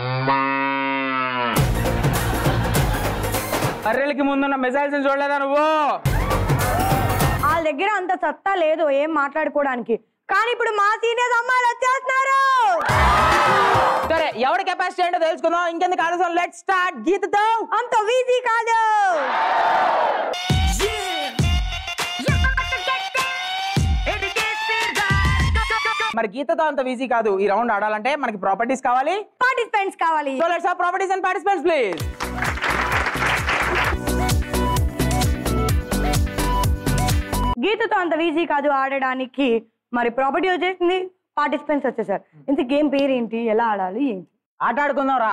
Speaker 3: బర్రెలకి ముందున్న మిసైల్స్ చూడలేదా నువ్వు
Speaker 4: వాళ్ళ దగ్గర అంత సత్తా లేదు ఏం మాట్లాడుకోవడానికి కానీ ఇప్పుడు మా సీనియర్స్ అమ్మాయిలు వచ్చేస్తున్నారు
Speaker 3: సరే ఎవరి కెపాసిటీ ఏంటో తెలుసుకుందాం ఇంకెందుకు ఆలస్యం లెట్ స్టార్ట్ గీతతో
Speaker 4: అంత ఈజీ కాదు
Speaker 3: మరి గీతతో అంత ఈజీ కాదు ఈ రౌండ్ ఆడాలంటే మనకి ప్రాపర్టీస్ కావాలి
Speaker 4: పార్టిసిపెంట్స్ కావాలి
Speaker 3: so let's have properties and participants please
Speaker 4: గీతతో అంత ఈజీ కాదు ఆడడానికి మరి ప్రాపర్టీ వచ్చేసింది పార్టిసిపెంట్స్ వచ్చేసారు ఇంత గేమ్ పేరు ఏంటి ఎలా ఆడాలి ఏంటి
Speaker 3: ఆట ఆడుకుందాం రా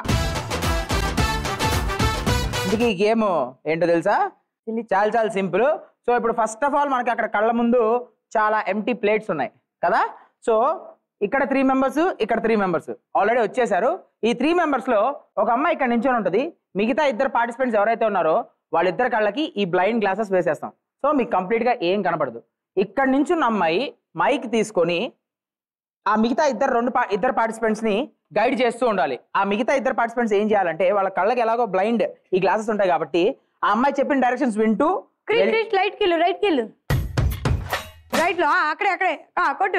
Speaker 3: ఇందుకు ఈ గేమ్ ఏంటో తెలుసా చాలా చాలా సింపుల్ సో ఇప్పుడు ఫస్ట్ ఆఫ్ ఆల్ మనకి అక్కడ కళ్ళ ముందు చాలా ఎంటీ ప్లేట్స్ ఉన్నాయి కదా సో ఇక్కడ త్రీ మెంబర్స్ ఇక్కడ త్రీ మెంబర్స్ ఆల్రెడీ వచ్చేసారు ఈ త్రీ మెంబర్స్ లో ఒక అమ్మాయి ఇక్కడ నించొని ఉంటుంది మిగతా ఇద్దరు పార్టిసిపెంట్స్ ఎవరైతే ఉన్నారో వాళ్ళిద్దరు కళ్ళకి ఈ బ్లైండ్ గ్లాసెస్ వేసేస్తాం సో మీకు కంప్లీట్ గా ఏం కనపడదు ఇక్కడ నించున్న అమ్మాయి మైక్ తీసుకొని ఆ మిగతా ఇద్దరు రెండు పా- ఇద్దరు పార్టిసిపెంట్స్ ని గైడ్ చేస్తూ ఉండాలి ఆ మిగతా ఇద్దరు పార్టిసిపెంట్స్ ఏం చేయాలంటే వాళ్ళ కళ్ళకి ఎలాగో బ్లైండ్ ఈ గ్లాసెస్ ఉంటాయి కాబట్టి ఆ అమ్మాయి చెప్పిన డైరెక్షన్స్ వింటూ
Speaker 4: క్రిష్ క్రిష్ లైట్ కిల్లు రైట్ కిల్లు రైట్ లో ఆ, అక్కడే అక్కడే ఆ, కొట్టు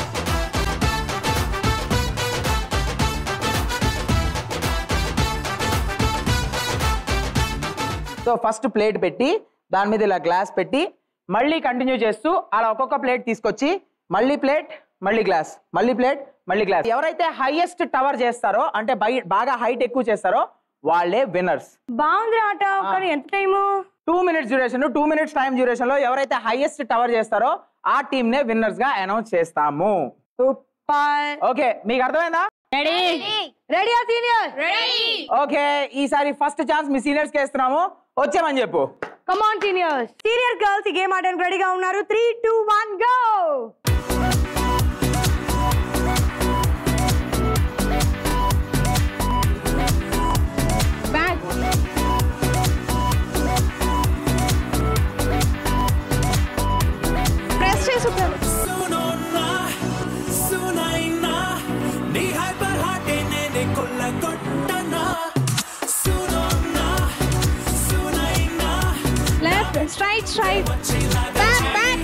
Speaker 3: సో ఫస్ట్ ప్లేట్ పెట్టి దాని మీద ఇలా గ్లాస్ పెట్టి మళ్ళీ కంటిన్యూ చేస్తూ అలా ఒక్కొక్క ప్లేట్ తీసుకొచ్చి మళ్ళీ ప్లేట్ మళ్ళీ గ్లాస్ మళ్ళీ ప్లేట్ మళ్ళీ గ్లాస్ ఎవరైతే హైయెస్ట్ టవర్ చేస్తారో అంటే బై- బాగా హైట్ ఎక్కువ చేస్తారో వాళ్ళే విన్నర్స్
Speaker 4: బాగుంది ఆట కానీ ఎంత time
Speaker 3: two minutes duration two minutes time duration లో ఎవరైతే హైయెస్ట్ టవర్ చేస్తారో ఆ టీమ్ నే విన్నర్స్ గా అనౌన్స్ చేస్తాము ఓకే మీకు అర్థమైందా
Speaker 4: రెడీయా సీనియర్
Speaker 3: ఓకే ఈసారి ఫస్ట్ ఛాన్స్ మీ సీనియర్స్ కి ఇస్తున్నాము వచ్చామని చెప్పు
Speaker 4: కమాన్ సీనియర్స్ సీనియర్ గర్ల్స్ ఈ గేమ్ ఆడడానికి రెడీగా ఉన్నారు three two one go
Speaker 10: press చేసి
Speaker 5: సునైనా నీ హైపర్ హార్ట్ నేనే కొల్లగొట్టనా సునోనా Sunaina
Speaker 2: straight straight back back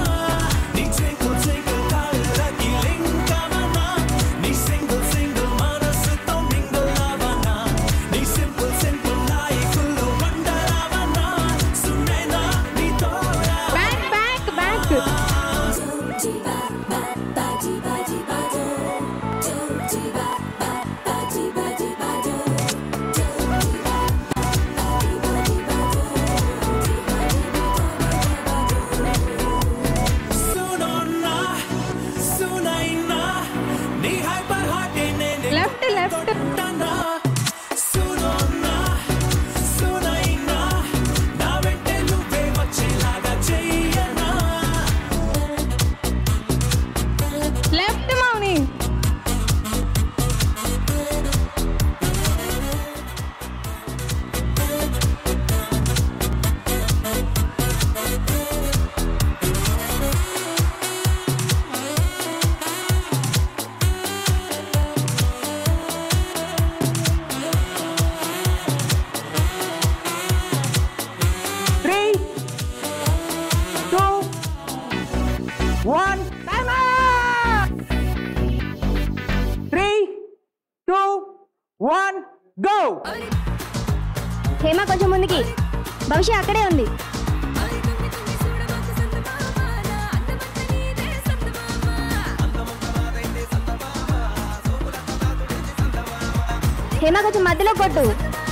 Speaker 2: back back back left left left Mouni
Speaker 3: three two one three two one go
Speaker 9: Hema కొంచెం ముందుకి భవిష్య అక్కడే ఉంది హేమ కొంచెం మధ్యలో కొట్టు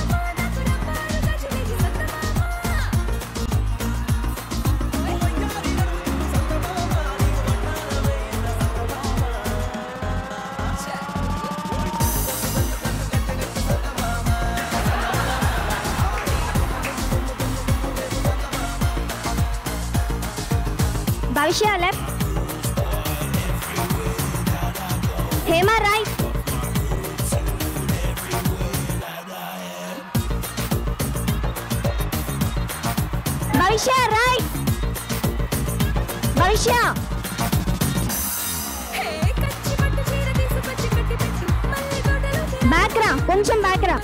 Speaker 9: Bhavishya left Hema right Bhavishya right Bhavishya back రా కొంచెం బ్యాక్ రా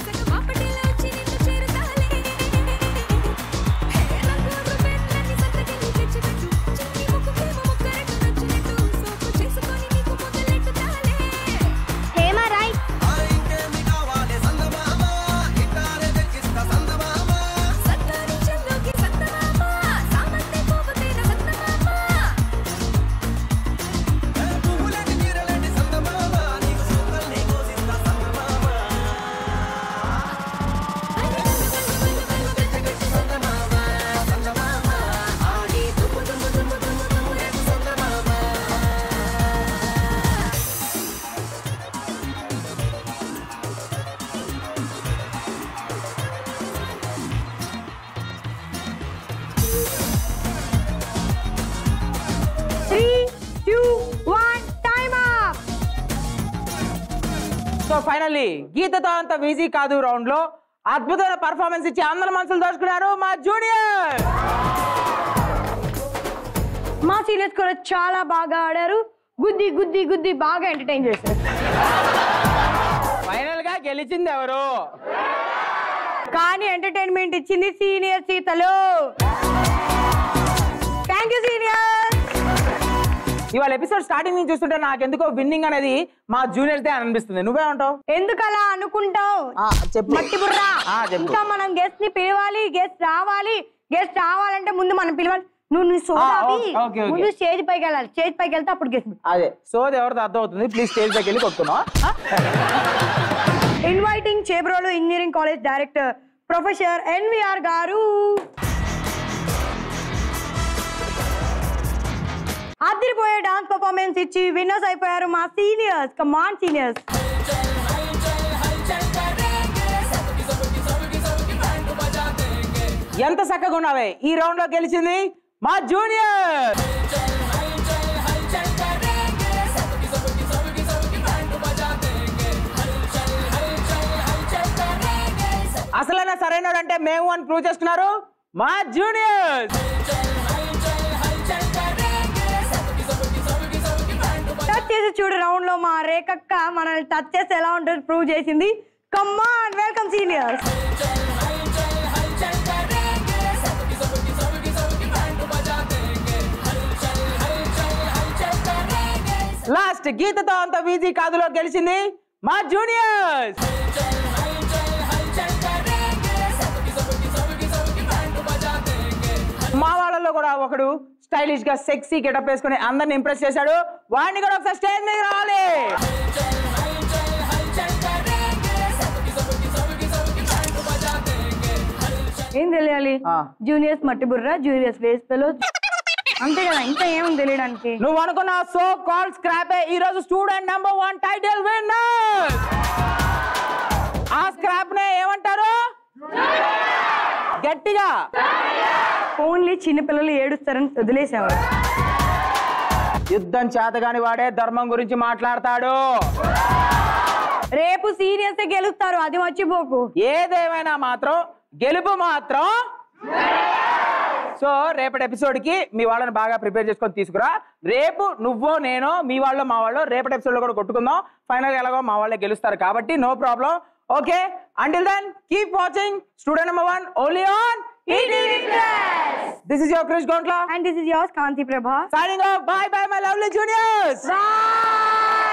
Speaker 9: Hema right
Speaker 4: three two one time up
Speaker 3: so finally గీతతో అంత ఈజీ కాదు రౌండ్ లో అద్భుతమైన పర్ఫార్మెన్స్ ఇచ్చి అందరి మనసులు దోచుకున్నారు మా జూనియర్
Speaker 4: మా సీనియర్స్ కూడా చాలా బాగా ఆడారు గుద్ది గుద్ది గుద్ది బాగా ఎంటర్టైన్ చేశారు
Speaker 3: ఫైనల్ గా గెలిచింది ఎవరు
Speaker 4: కానీ ఎంటర్టైన్మెంట్ ఇచ్చింది సీనియర్ సీతలు థ్యాంక్ యూ సీనియర్
Speaker 3: ఇవాళ ఎపిసోడ్ స్టార్టింగ్ నుంచి చూస్తుంటే నాకు ఎందుకో విన్నింగ్ అనేది మా జూనియర్స్ దే అని అనిపిస్తుంది నువ్వే ఉంటావు
Speaker 4: ఎందుకు అలా అనుకుంటావు
Speaker 3: చెప్పు
Speaker 4: మట్టి బుర్ర
Speaker 3: ఆ, చెప్పు.
Speaker 4: ఇంకా మనం గెస్ట్ ని పిలవాలి గెస్ట్ రావాలి గెస్ట్ రావాలంటే ముందు మనం పిలవాలి నువ్వు నీ సోదావి
Speaker 3: ఓకే, ఓకే, ఓకే.
Speaker 4: ముందు స్టేజ్ పైకి వెళ్ళాలి స్టేజ్ పైకి వెళ్తే అప్పుడు గెస్ట్
Speaker 3: అదే సోది ఎవరితో అర్థం అవుతుంది ప్లీజ్ స్టేజ్ దగ్గర వెళ్ళి కొట్టుకున్నావు
Speaker 4: inviting Chebrolu engineering college director professor NVR గారు అదిరిపోయే డాన్స్ పర్ఫార్మెన్స్ ఇచ్చి విన్నర్స్ అయిపోయారు మా సీనియర్స్ కమాన్ సీనియర్స్
Speaker 3: ఎంత చక్కగా ఉన్నావే ఈ రౌండ్ లో గెలిచింది మా జూనియర్ అసలైన సరైన అంటే మేము అని ప్రూవ్ చేస్తున్నారు మా జూనియర్
Speaker 4: టచ్ చేసి చూడు రౌండ్ లో మా రేఖక్క మనల్ని టచ్ చేసి ఎలా ఉంటుంది ప్రూవ్ చేసింది కమ్మాన్ వెల్కమ్ సీనియర్స్
Speaker 3: లాస్ట్ గీతతో అంత వీజీ కాదులో గెలిచింది మా జూనియర్స్ మా వాళ్ళలో కూడా ఒకడు స్టైలిష్ గా సెక్సీ గెటప్ వేసుకుని అందరిని ఇంప్రెస్ చేశాడు వాడిని కూడా ఒకసారి స్టేజ్ మీద రావాలి
Speaker 4: ఏం తెలియాలి జూనియర్స్ మట్టి బుర్ర జూనియర్స్ వేస్ పెలో అంతే కదా ఇంకా ఏముంది తెలియడానికి
Speaker 3: నువ్వు అనుకున్న సో కాల్ స్క్రాపే ఈ రోజు student number one title winner ఆ స్క్రాప్ నే ఏమంటారు గట్టిగా
Speaker 4: ఓన్లీ చిన్నపిల్లలు ఏడుస్తారని వదిలేసేవాడు
Speaker 3: యుద్ధం చేతగాని వాడే ధర్మం గురించి మాట్లాడతాడు
Speaker 4: రేపు సీనియర్స్ గెలుస్తారు అది మర్చిపోకు
Speaker 3: ఏదేమైనా మాత్రం గెలుపు మాత్రం సో రేపటి ఎపిసోడ్ కి మీ వాళ్ళని బాగా ప్రిపేర్ చేసుకొని తీసుకురా రేపు నువ్వో నేను మీ వాళ్ళు మా వాళ్ళు రేపటి ఎపిసోడ్ లో కూడా కొట్టుకుందాం ఫైనల్ ఎలాగో మా వాళ్ళే గెలుస్తారు కాబట్టి no problem okay until then keep watching student number one only on this is your Krish Gauntla
Speaker 4: and this is yours Kanthi Prabha
Speaker 3: signing off bye bye my lovely juniors
Speaker 4: Bye.